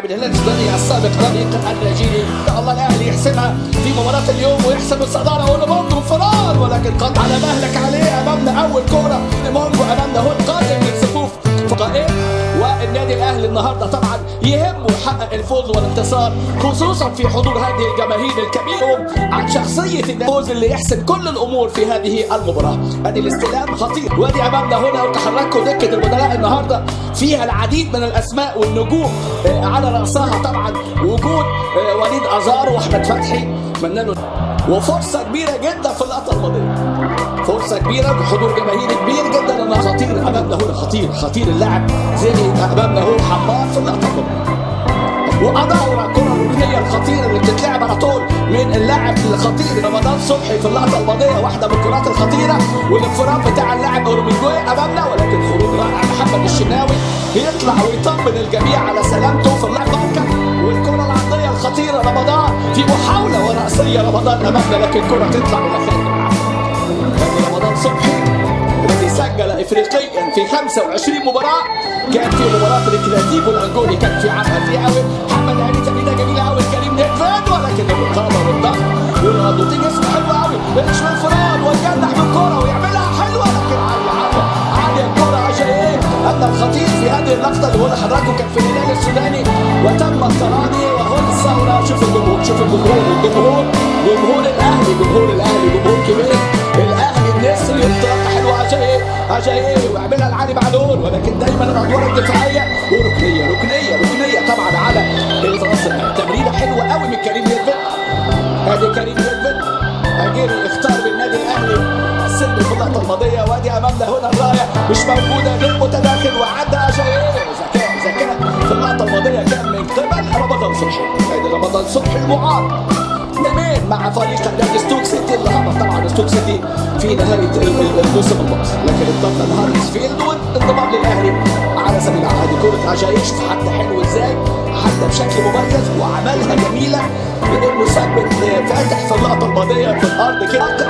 الهلال السوداني السابق ربيق الناجيني الله الاهلي يحسمها في مباراه اليوم ويحسم الصداره ونمونجو انفراد ولكن قد على مهلك عليه امامنا اول كوره نمونجو امامنا هو القادم من صفوف قائم والنادي الاهلي النهارده طبعا يهمه يحقق الفوز والانتصار خصوصا في حضور هذه الجماهير الكبيره عن شخصيه الفوز اللي يحسم كل الامور في هذه المباراه ادي الاستلام خطير وادي امامنا هنا وتحركوا دكه البدلاء النهارده فيها العديد من الاسماء والنجوم آه، على راسها طبعا وجود آه، وليد ازار واحمد فتحي اتمنى له وفرصه كبيره جدا في اللقطه الماضيه فرصة كبيرة بحضور جماهيري كبير جدا انها خطير امامنا هنا خطير خطير اللاعب زيني امامنا هو حمار في اللقطة الماضية وادور الكره الركنيه الخطيره اللي بتتلعب على طول من اللاعب الخطير رمضان صبحي في اللقطه الماضيه واحده من الكرات الخطيره والانفراد بتاع اللاعب اوروميجوي امامنا ولكن خروج رائع محمد الشناوي يطلع ويطمن الجميع على سلامته في اللحظه والكره العرضيه الخطيره رمضان في محاوله وراسيه رمضان امامنا لكن الكره تطلع الى خارج الملعب كان رمضان صبحي الذي سجل افريقيا في 25 مباراه كان في مباراه الكلاتيكو الانجولي كان في عمل فيه قوي محمد علي تمريره جميله قوي كريم نيفاد ولكن الرقابه والضغط والرادوتين اسمه حلو قوي بيش من فراد ويجنح بالكره ويعملها حلوه لكن عاليه عاليه عاليه الكره عشان ايه؟ ان الخطير في هذه اللقطه اللي هو حضراتكم كان في الهلال السوداني وتم التراضي وهو الثوره شوف الجمهور شوف الجمهور الجمهور جمهور الاهلي جمهور الاهلي جمهور كبير الاهلي النسري انطلاقه حلوه عشان ايه؟ عشان ايه؟ ويعملها العلي معلول ولكن دايما الادوار الدفاعيه وركنيه ركنيه ركنيه طبعا على الفرنسا تمريره حلوه قوي من كريم يرفد ادي كريم يرفد اجيري اختار بالنادي الاهلي السن في اللقطه الماضيه وادي امامنا هنا الرايه مش موجوده غير متداخل وعدى عشان ايه؟ ذكاء ذكاء في اللقطه الماضيه كان من قبل رمضان صبحي ادي رمضان صبحي المعار نمين مع فريق النادي ستوك سيتي اللي هبط طبعا ستوك سيتي في نهايه ال- ال- الموسم الماضي لكن انضم لهارسفيلد والانضمام للاهلي على سبيل العمل هذه كره عشان يشوف حتى حلو ازاي حتى بشكل مميز وعملها جميله بانه ثبت فاتح في اللقطه الماضيه في الارض كده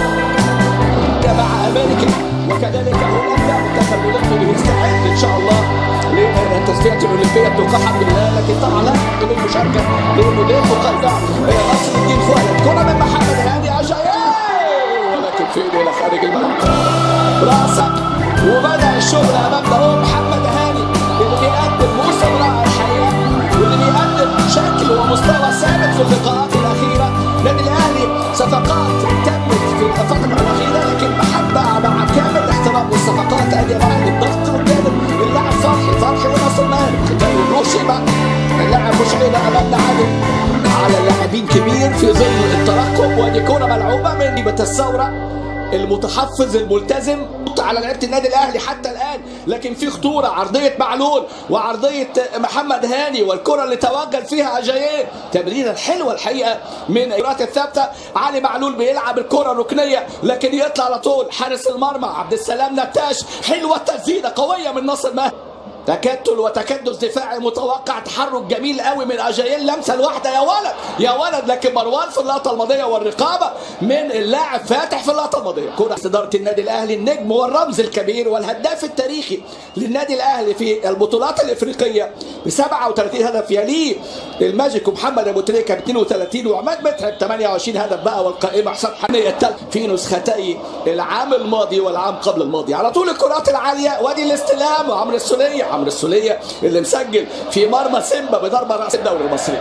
مع امريكا وكذلك هولندا منتخب هولندا بيستعد ان شاء الله للتصفيات الاولمبيه بتوقع الحمد لله لكن طبعا لا يمكن المشاركه لانه ضيف مقدع نصر الدين فؤاد كره من محمد هاني عشايا ولكن فين الى خارج الملعب راسك وبدا الشغل امامنا هو محمد هاني اللي بيقدم موسم رائع الحقيقه واللي بيقدم شكل ومستوى ثابت في اللقاءات الاخيره لان الاهلي صفقات تمت في الفتره الاخيره لكن محبه مع كامل احترام للصفقات ادي بعد الضغط والجانب اللاعب فرحي فرحي وناصر ماهر ختام الروسي بقى اللاعب مش عيله امامنا عادل على لاعبين كبير في ظل الترقب ودي كوره ملعوبه من هيبه الثوره المتحفظ الملتزم على لعيبه النادي الاهلي حتى الان لكن في خطوره عرضيه معلول وعرضيه محمد هاني والكره اللي توغل فيها اجاييه تمريره حلوه الحقيقه من الكرات الثابته علي معلول بيلعب الكره الركنيه لكن يطلع على طول حارس المرمى عبد السلام نتاش حلوه التسديده قويه من ناصر ماهر تكتل وتكدس دفاعي متوقع تحرك جميل قوي من اجايل لمسه الواحده يا ولد يا ولد لكن مروان في اللقطه الماضيه والرقابه من اللاعب فاتح في اللقطه الماضيه كره اداره النادي الاهلي النجم والرمز الكبير والهداف التاريخي للنادي الاهلي في البطولات الافريقيه ب 37 هدف يليه الماجيك ومحمد ابو تريكه ب 32 وعماد متعب 28 هدف بقى والقائمه حسام حنيه الثالث في نسختي العام الماضي والعام قبل الماضي على طول الكرات العاليه وادي الاستلام وعمرو السوليه عمرو السوليه اللي مسجل في مرمى سيمبا بضربه راس الدوري المصري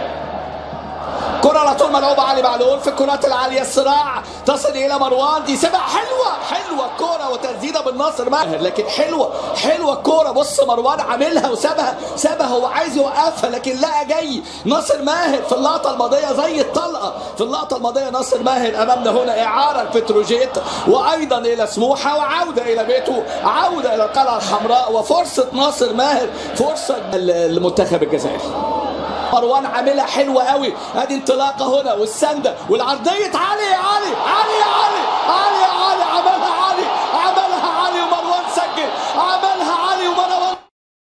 كرة على طول ملعوبة علي معلول في الكرات العالية الصراع تصل إلى مروان دي سبع حلوة حلوة الكرة وتسديدة بالناصر ماهر لكن حلوة حلوة الكرة بص مروان عاملها وسابها سابها هو عايز يوقفها لكن لقى جاي ناصر ماهر في اللقطة الماضية زي الطلقة في اللقطة الماضية ناصر ماهر أمامنا هنا إعارة لبتروجيت وأيضا إلى سموحة وعودة إلى بيته عودة إلى القلعة الحمراء وفرصة ناصر ماهر فرصة للمنتخب الجزائري مروان عاملها حلوه قوي ادي انطلاقه هنا والسنده والعرضيه علي يا علي علي يا علي علي يا علي عملها علي عملها علي ومروان سجل عملها علي ومروان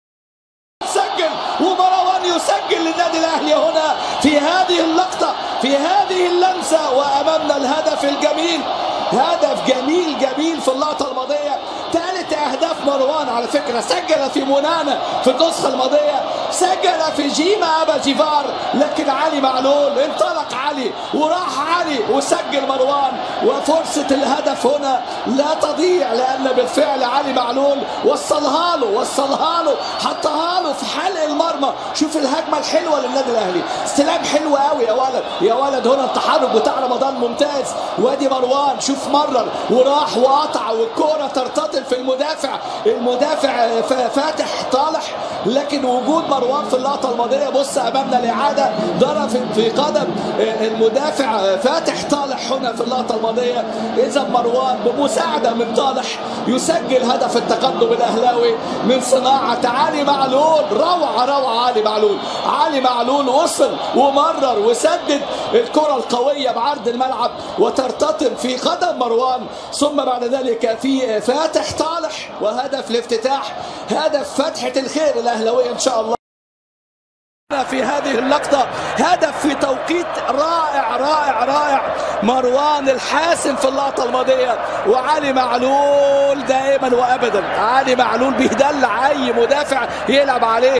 سجل ومروان يسجل للنادي الاهلي هنا في هذه اللقطه في هذه اللمسه وامامنا الهدف الجميل هدف جميل جميل في اللقطه الماضيه ثالث اهداف مروان على فكره سجل في منانا في النسخه الماضيه سجل في جيما ابا جيفار لكن علي معلول انطلق علي وراح علي وسجل مروان وفرصه الهدف هنا لا تضيع لان بالفعل علي معلول وصلها له وصلها له حطها له في حلق المرمى شوف الهجمه الحلوه للنادي الاهلي استلام حلو قوي يا ولد يا ولد هنا التحرك بتاع رمضان ممتاز وادي مروان شوف مرر وراح وقطع والكوره ترتطل في المدافع المدافع فاتح طالح لكن وجود مروان في اللقطه الماضيه بص امامنا الاعاده ضرب في قدم المدافع فاتح طالح هنا في اللقطه الماضيه اذا مروان بمساعده من طالح يسجل هدف التقدم الاهلاوي من صناعه علي معلول روعه روعه علي معلول علي معلول وصل ومرر وسدد الكره القويه بعرض الملعب وترتطم في قدم مروان ثم بعد ذلك في فاتح طالح وهدف الافتتاح هدف فتحه الخير الاهلاويه ان شاء الله في هذه اللقطة هدف في توقيت رائع رائع رائع مروان الحاسم في اللقطة الماضية وعلي معلول دائما وأبدا علي معلول بيدلع أي مدافع يلعب عليه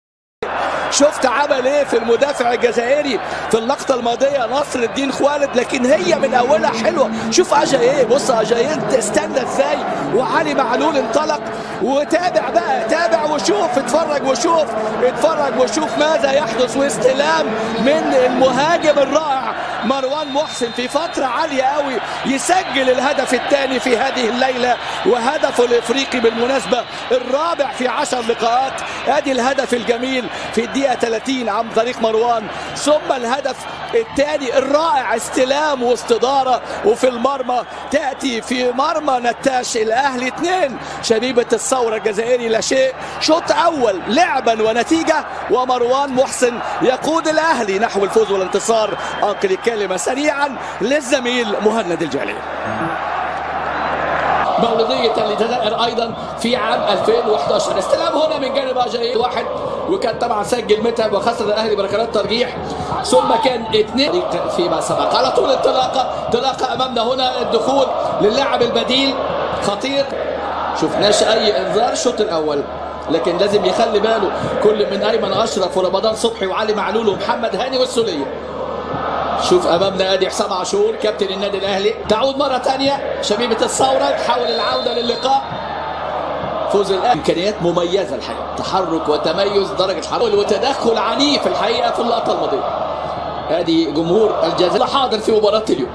شفت عمل ايه في المدافع الجزائري في اللقطه الماضيه نصر الدين خوالد لكن هي من اولها حلوه شوف اجا ايه بص اجا ايه استنى ازاي وعلي معلول انطلق وتابع بقى تابع وشوف اتفرج وشوف اتفرج وشوف ماذا يحدث واستلام من المهاجم الرائع مروان محسن في فترة عالية قوي يسجل الهدف الثاني في هذه الليلة وهدفه الافريقي بالمناسبة الرابع في عشر لقاءات ادي الهدف الجميل في الدقيقة 30 عن طريق مروان ثم الهدف الثاني الرائع استلام واستدارة وفي المرمى تأتي في مرمى نتاش الأهلي اثنين شبيبة الثورة الجزائري لا شيء شوط أول لعبا ونتيجة ومروان محسن يقود الأهلي نحو الفوز والانتصار أنقل الكلمة سريعا للزميل مهند الجالي مولودية الجزائر أيضا في عام 2011 استلام هنا من جانب أجاي واحد وكان طبعا سجل متعب وخسر الأهلي بركلات ترجيح ثم كان اثنين فيما سبق على طول انطلاقة انطلاقة أمامنا هنا الدخول للاعب البديل خطير شفناش أي إنذار الشوط الأول لكن لازم يخلي باله كل من أيمن أشرف ورمضان صبحي وعلي معلول ومحمد هاني والسولية شوف امامنا ادي حسام عاشور كابتن النادي الاهلي تعود مره ثانيه شبيبه الثوره تحاول العوده للقاء فوز الاهلي امكانيات مميزه الحقيقه تحرك وتميز درجه حراره وتدخل عنيف الحقيقه في اللقطه الماضيه ادي جمهور الجزائر حاضر في مباراه اليوم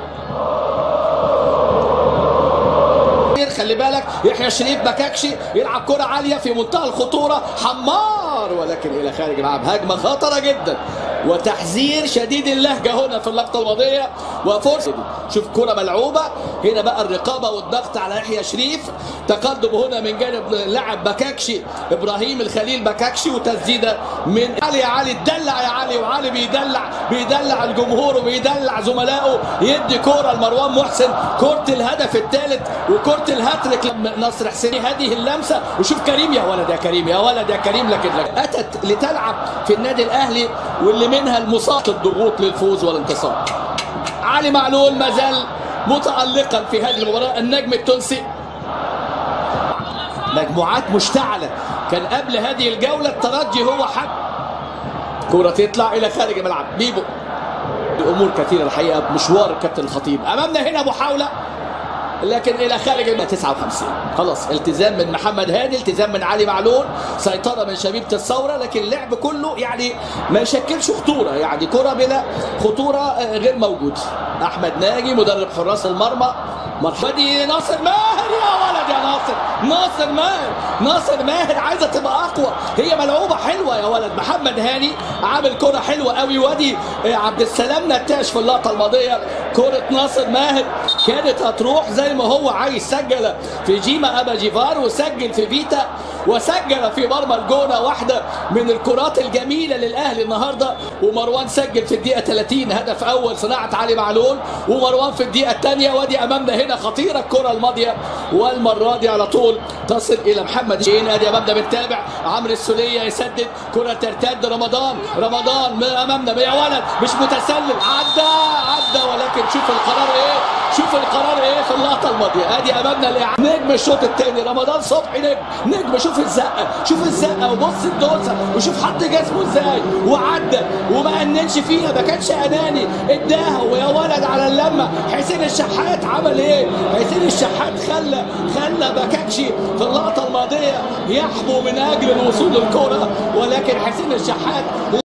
خلي بالك يحيى شريف بكاكشي يلعب كرة عالية في منتهى الخطورة حمار ولكن إلى خارج الملعب هجمة خطرة جدا وتحذير شديد اللهجة هنا في اللقطة الماضية وفرصة شوف كرة ملعوبة هنا بقى الرقابة والضغط على يحيى شريف تقدم هنا من جانب لاعب بكاكشي إبراهيم الخليل بكاكشي وتسديدة من علي يا علي تدلع يا علي وعلي بيدلع بيدلع الجمهور وبيدلع زملائه يدي كرة لمروان محسن كرة الهدف الثالث وكرة الهاتريك نصر حسين هذه اللمسة وشوف كريم يا ولد يا كريم يا ولد يا كريم لكن لك. أتت لتلعب في النادي الأهلي واللي منها المساق الضغوط للفوز والانتصار علي معلول ما زال متألقا في هذه المباراة النجم التونسي مجموعات مشتعلة كان قبل هذه الجولة الترجي هو حد كرة تطلع إلى خارج الملعب بيبو الأمور كثيرة الحقيقة مشوار الكابتن الخطيب أمامنا هنا محاولة لكن الى خارج ال 59 خلاص التزام من محمد هاني التزام من علي معلول سيطره من شبيبه الثوره لكن اللعب كله يعني ما يشكلش خطوره يعني كره بلا خطوره غير موجود احمد ناجي مدرب حراس المرمى مرحبا ناصر ماهر يا ولد يا ناصر ناصر ماهر ناصر ماهر عايزه تبقى اقوى هي ملعوبه حلوه يا ولد محمد هاني عامل كره حلوه قوي وادي عبد السلام نتاش في اللقطه الماضيه كره ناصر ماهر كانت هتروح زي ما هو عايز سجل في جيما ابا جيفار وسجل في فيتا وسجل في مرمى الجونه واحده من الكرات الجميله للاهلي النهارده ومروان سجل في الدقيقه 30 هدف اول صناعه علي معلول ومروان في الدقيقه الثانيه وادي امامنا هنا خطيره الكره الماضيه والمره دي على طول تصل الى محمد شين ادي امامنا بنتابع عمرو السوليه يسدد كره ترتد رمضان رمضان امامنا يا ولد مش متسلل عدى عدى ولكن شوف القرار ايه شوف القرار ايه في اللقطه الماضيه ادي امامنا نجم الشوط الثاني رمضان صبحي نجم نجم شوف شوف الزقه شوف الزقه وبص الدوسه وشوف حط جسمه ازاي وعدى وما اننش فيها ما كانش اناني اداها ويا ولد على اللمه حسين الشحات عمل ايه؟ حسين الشحات خلى خلى ما كانش في اللقطه الماضيه يحبو من اجل الوصول للكره ولكن حسين الشحات